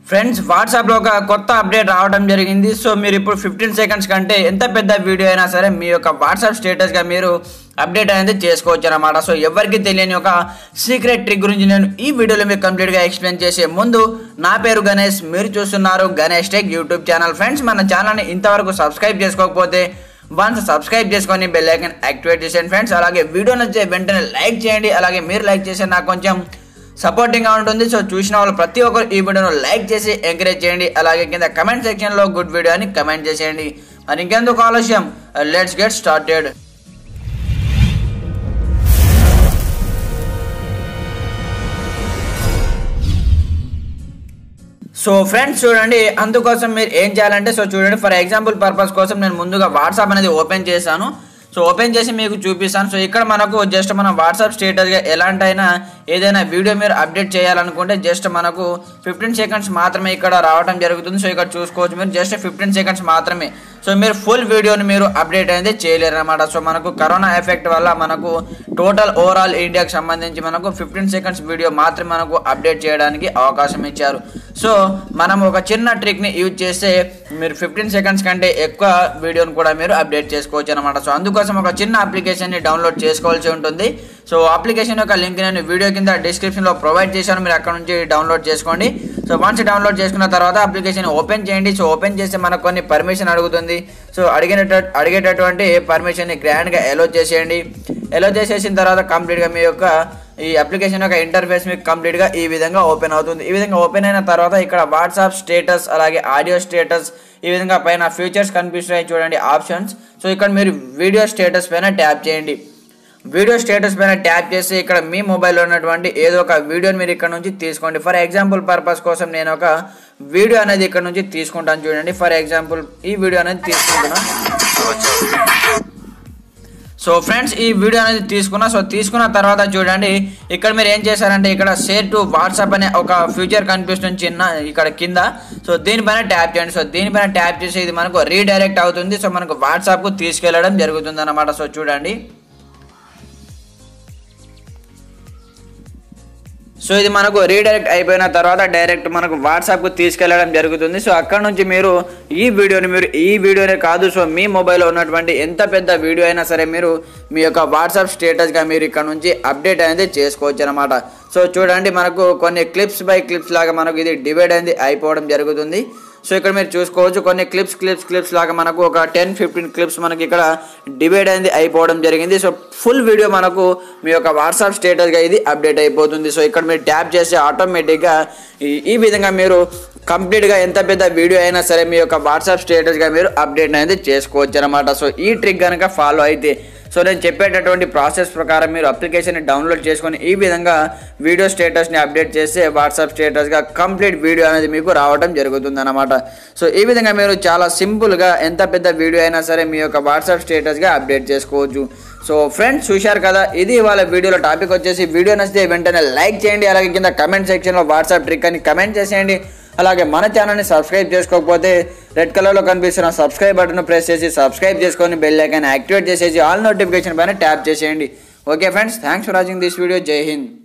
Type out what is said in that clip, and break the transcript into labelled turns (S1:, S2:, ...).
S1: friends వాట్సాప్లో ఒక కొత్త అప్డేట్ రావడం జరిగింది సో మీరు ఇప్పుడు ఫిఫ్టీన్ సెకండ్స్ కంటే ఎంత పెద్ద వీడియో అయినా సరే మీ యొక్క వాట్సాప్ స్టేటస్గా మీరు అప్డేట్ అనేది చేసుకోవచ్చు అనమాట సో ఎవరికి తెలియని ఒక సీక్రెట్ ట్రిక్ గురించి నేను ఈ వీడియోలో మీకు కంప్లీట్గా ఎక్స్ప్లెయిన్ చేసే ముందు నా పేరు గణేష్ మీరు చూస్తున్నారు Ganesh tech YouTube channel friends మన ఛానల్ని ఇంతవరకు సబ్స్క్రైబ్ చేసుకోకపోతే వన్స్ సబ్స్క్రైబ్ చేసుకొని బెల్ ఐకన్ యాక్టివేట్ చేసేయండి ఫ్రెండ్స్ అలాగే వీడియో నచ్చే వెంటనే లైక్ చేయండి అలాగే మీరు లైక్ చేస్తే నాకు కొంచెం సపోర్టింగ్గా ఉంటుంది సో చూసిన వాళ్ళు ప్రతి ఒక్కరు ఈ వీడియోను లైక్ చేసి ఎంకరేజ్ చేయండి అలాగే కింద కమెంట్ సెక్షన్లో గుడ్ వీడియో అని కమెంట్ చేసేయండి మరి ఇంకెందుకు ఆలస్యం let's get started so friends చూడండి అందుకోసం మీరు ఏం చేయాలంటే సో చూడండి ఫర్ ఎగ్జాంపుల్ పర్పస్ కోసం నేను ముందుగా వాట్సాప్ అనేది ఓపెన్ చేశాను సో ఓపెన్ చేసి మీకు చూపిస్తాను సో ఇక్కడ మనకు జస్ట్ మనం వాట్సాప్ స్టేటస్గా ఎలాంటైనా ఏదైనా వీడియో మీరు అప్డేట్ చేయాలనుకుంటే జస్ట్ మనకు ఫిఫ్టీన్ సెకండ్స్ మాత్రమే ఇక్కడ రావడం జరుగుతుంది సో ఇక్కడ చూసుకోవచ్చు మీరు జస్ట్ ఫిఫ్టీన్ సెకండ్స్ మాత్రమే సో మీరు ఫుల్ వీడియోని మీరు అప్డేట్ అనేది చేయలేరు అనమాట సో మనకు కరోనా ఎఫెక్ట్ వల్ల మనకు టోటల్ ఓవరాల్ ఇండియాకి సంబంధించి మనకు ఫిఫ్టీన్ సెకండ్స్ వీడియో మాత్రమే మనకు అప్డేట్ చేయడానికి అవకాశం ఇచ్చారు సో మనం ఒక చిన్న ట్రిక్ని యూజ్ చేస్తే మీరు ఫిఫ్టీన్ సెకండ్స్ కంటే ఎక్కువ వీడియోని కూడా మీరు అప్డేట్ చేసుకోవచ్చు అనమాట సో అందుకోసం ఒక చిన్న అప్లికేషన్ని డౌన్లోడ్ చేసుకోవాల్సి ఉంటుంది సో అప్లికేషన్ యొక్క లింక్ నేను వీడియో కింద డిస్క్రిప్షన్లో ప్రొవైడ్ చేశాను మీరు అక్కడ నుంచి డౌన్లోడ్ చేసుకోండి సో వన్స్ డౌన్లోడ్ చేసుకున్న తర్వాత అప్లికేషన్ ఓపెన్ చేయండి సో ఓపెన్ చేస్తే మనకు కొన్ని పర్మిషన్ అడుగుతుంది సో అడిగినట అడిగేటటువంటి పర్మిషన్ని గ్రాండ్గా ఎలో చేసేయండి ఎలో చేసేసిన తర్వాత కంప్లీట్గా మీ యొక్క ఈ అప్లికేషన్ యొక్క ఇంటర్ఫేస్ మీకు కంప్లీట్గా ఈ విధంగా ఓపెన్ అవుతుంది ఈ విధంగా ఓపెన్ అయిన తర్వాత ఇక్కడ వాట్సాప్ స్టేటస్ అలాగే ఆడియో స్టేటస్ ఈ విధంగా పైన ఫీచర్స్ కనిపిస్తున్నాయి చూడండి ఆప్షన్స్ సో ఇక్కడ మీరు వీడియో స్టేటస్ పైన ట్యాప్ చేయండి వీడియో స్టేటస్ పైన ట్యాప్ చేసి ఇక్కడ మీ మొబైల్లో ఉన్నటువంటి ఏదో ఒక వీడియోని మీరు ఇక్కడ నుంచి తీసుకోండి ఫర్ ఎగ్జాంపుల్ పర్పస్ కోసం నేను ఒక వీడియో అనేది ఇక్కడ నుంచి తీసుకుంటాను చూడండి ఫర్ ఎగ్జాంపుల్ ఈ వీడియో అనేది తీసుకుంటున్నాను సో ఫ్రెండ్స్ ఈ వీడియో అనేది తీసుకున్నా సో తీసుకున్న తర్వాత చూడండి ఇక్కడ మీరు ఏం చేశారంటే ఇక్కడ షేర్ టు వాట్సాప్ అనే ఒక ఫ్యూచర్ కనిపిస్తుంది చిన్న ఇక్కడ కింద సో దీనిపైన ట్యాప్ చేయండి సో దీనిపైన ట్యాప్ చేసి ఇది మనకు రీడైరెక్ట్ అవుతుంది సో మనకు వాట్సాప్కు తీసుకెళ్ళడం జరుగుతుంది అనమాట సో చూడండి సో ఇది మనకు రీడైరెక్ట్ అయిపోయిన తర్వాత డైరెక్ట్ మనకు వాట్సాప్కు తీసుకెళ్ళడం జరుగుతుంది సో అక్కడ నుంచి మీరు ఈ వీడియోని మీరు ఈ వీడియోనే కాదు సో మీ మొబైల్లో ఉన్నటువంటి ఎంత పెద్ద వీడియో అయినా సరే మీరు మీ యొక్క వాట్సాప్ స్టేటస్గా మీరు ఇక్కడ నుంచి అప్డేట్ అనేది చేసుకోవచ్చు అనమాట సో చూడండి మనకు కొన్ని క్లిప్స్ బై క్లిప్స్ లాగా మనకు ఇది డివైడ్ అనేది అయిపోవడం జరుగుతుంది సో ఇక్కడ మీరు చూసుకోవచ్చు కొన్ని క్లిప్స్ క్లిప్స్ క్లిప్స్ లాగా మనకు ఒక టెన్ ఫిఫ్టీన్ క్లిప్స్ మనకి ఇక్కడ డివైడ్ అనేది అయిపోవడం జరిగింది సో ఫుల్ వీడియో మనకు మీ యొక్క వాట్సాప్ స్టేటస్గా ఇది అప్డేట్ అయిపోతుంది సో ఇక్కడ మీరు ట్యాప్ చేస్తే ఆటోమేటిక్గా ఈ విధంగా మీరు కంప్లీట్గా ఎంత పెద్ద వీడియో అయినా సరే మీ యొక్క వాట్సాప్ స్టేటస్గా మీరు అప్డేట్ అనేది చేసుకోవచ్చు అనమాట సో ఈ ట్రిక్ కనుక ఫాలో అయితే సో నేను చెప్పేటటువంటి ప్రాసెస్ ప్రకారం మీరు అప్లికేషన్ని డౌన్లోడ్ చేసుకొని ఈ విధంగా వీడియో స్టేటస్ని అప్డేట్ చేస్తే వాట్సాప్ స్టేటస్గా కంప్లీట్ వీడియో అనేది మీకు రావడం జరుగుతుంది అనమాట సో ఈ విధంగా మీరు చాలా సింపుల్గా ఎంత పెద్ద వీడియో అయినా సరే మీ యొక్క వాట్సాప్ స్టేటస్గా అప్డేట్ చేసుకోవచ్చు సో ఫ్రెండ్స్ చూశారు కదా ఇది వాళ్ళ వీడియోలో టాపిక్ వచ్చేసి వీడియో నచ్చితే వెంటనే లైక్ చేయండి అలాగే కింద కమెంట్ సెక్షన్లో వాట్సాప్ ట్రిక్ అని కమెంట్ చేసేయండి అలాగే మన ఛానల్ని సబ్స్క్రైబ్ చేసుకోకపోతే రెడ్ కలర్లో కనిపిస్తున్న సబ్స్క్రైబ్ బటన్ ప్రెస్ చేసి సబ్స్క్రైబ్ చేసుకొని బెల్ ఐకాన్ యాక్టివేట్ చేసేసి ఆల్ నోటిఫికేషన్ పైన ట్యాప్ చేసేయండి okay friends thanks for watching this video జై హింద్